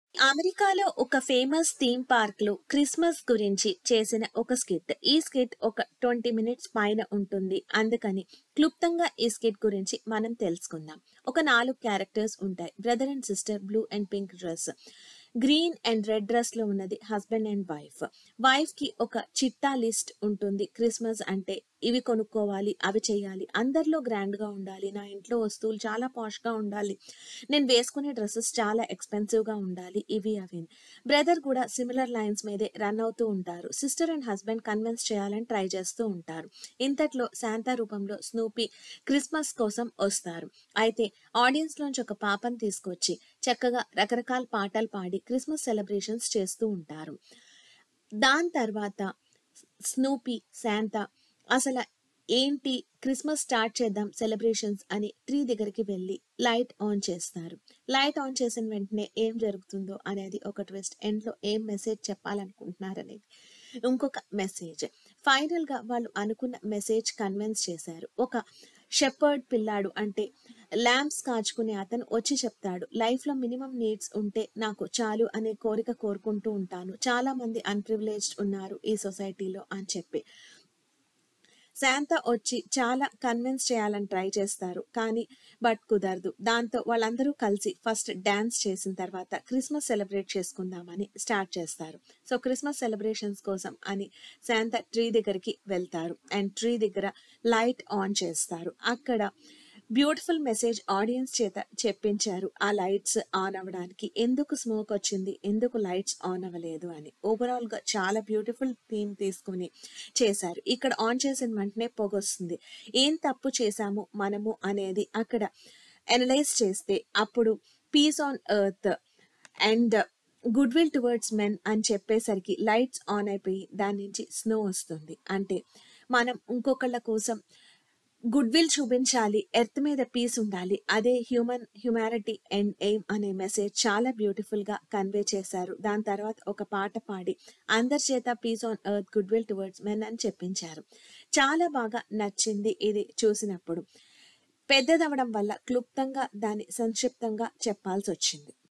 అమెరికాలో ఒక famous theme park లో క్రిస్మస్ గురించి చేసిన ఒక స్కిట్ ఈ స్కిట్ ఒక ట్వంటీ మినిట్స్ పైన ఉంటుంది అందుకని క్లుప్తంగా ఈ స్కిట్ గురించి మనం తెలుసుకుందాం ఒక నాలుగు క్యారెక్టర్స్ ఉంటాయి brother and sister blue and pink dress green and red dress లో ఉన్నది హస్బెండ్ అండ్ వైఫ్ వైఫ్ కి ఒక చిట్టా లిస్ట్ ఉంటుంది క్రిస్మస్ అంటే ఇవి కొనుక్కోవాలి అవి చేయాలి అందరిలో గ్రాండ్ గా ఉండాలి నా ఇంట్లో వస్తువులు చాలా పాష్ గా ఉండాలి నేను వేసుకునే డ్రెస్సెస్ చాలా ఎక్స్పెన్సివ్ గా ఉండాలి ఇవి అవి బ్రదర్ కూడా సిమిలర్ లైన్స్ మీదే రన్ అవుతూ ఉంటారు సిస్టర్ అండ్ హస్బెండ్ కన్విన్స్ చేయాలని ట్రై చేస్తూ ఉంటారు ఇంతట్లో శాంతా రూపంలో స్నూపీ క్రిస్మస్ కోసం వస్తారు అయితే ఆడియన్స్ లోంచి ఒక పాపను తీసుకొచ్చి చక్కగా రకరకాల పాటలు పాడి క్రిస్మస్ సెలబ్రేషన్స్ చేస్తూ ఉంటారు దాని తర్వాత స్నూపీ శాంతా అసలు ఏంటి క్రిస్మస్ స్టార్ట్ చేద్దాం సెలబ్రేషన్స్ అని ట్రీ దగ్గరికి వెళ్ళి లైట్ ఆన్ చేస్తారు లైట్ ఆన్ చేసిన వెంటనే ఏం జరుగుతుందో అనేది ఒక ట్విస్ట్ ఎండ్లో ఏం మెసేజ్ చెప్పాలనుకుంటున్నారు అనేది ఇంకొక మెసేజ్ ఫైనల్ గా వాళ్ళు అనుకున్న మెసేజ్ కన్విన్స్ చేశారు ఒక షెపర్డ్ పిల్లాడు అంటే ల్యాంప్స్ కాచుకునే అతను వచ్చి చెప్తాడు లైఫ్ లో మినిమం నీడ్స్ ఉంటే నాకు చాలు అనే కోరిక కోరుకుంటూ ఉంటాను చాలా మంది అన్ప్రివిలేజ్డ్ ఉన్నారు ఈ సొసైటీలో అని చెప్పి శాంత వచ్చి చాలా కన్విన్స్ చేయాలని ట్రై చేస్తారు కానీ బట్ కుదరదు దాంతో వాళ్ళందరూ కలిసి ఫస్ట్ డాన్స్ చేసిన తర్వాత క్రిస్మస్ సెలబ్రేట్ చేసుకుందామని స్టార్ట్ చేస్తారు సో క్రిస్మస్ సెలబ్రేషన్స్ కోసం అని శాంత ట్రీ దగ్గరికి వెళ్తారు అండ్ ట్రీ దగ్గర లైట్ ఆన్ చేస్తారు అక్కడ బ్యూటిఫుల్ మెసేజ్ ఆడియన్స్ చేత చెప్పించారు ఆ లైట్స్ ఆన్ అవ్వడానికి ఎందుకు స్మోక్ వచ్చింది ఎందుకు లైట్స్ ఆన్ అవ్వలేదు అని ఓవరాల్ గా చాలా బ్యూటిఫుల్ థీమ్ తీసుకుని చేశారు ఇక్కడ ఆన్ చేసిన వెంటనే పొగొస్తుంది ఏం తప్పు చేశాము మనము అనేది అక్కడ అనలైజ్ చేస్తే అప్పుడు peace on earth and good will towards men అని చెప్పేసరికి లైట్స్ ఆన్ అయిపోయి దాని నుంచి స్నో వస్తుంది అంటే మనం ఇంకొకళ్ళ కోసం గుడ్ విల్ చూపించాలి ఎర్త్ మీద పీస్ ఉండాలి అదే హ్యూమన్ హ్యుమానిటీ అండ్ ఎయిమ్ అనే మెసేజ్ చాలా బ్యూటిఫుల్ గా కన్వే చేశారు దాని తర్వాత ఒక పాట పాడి అందరి చేత peace on earth good will towards men అని చెప్పించారు చాలా బాగా నచ్చింది ఇది చూసినప్పుడు పెద్దదవడం వల్ల క్లుప్తంగా దాన్ని సంక్షిప్తంగా చెప్పాల్సి వచ్చింది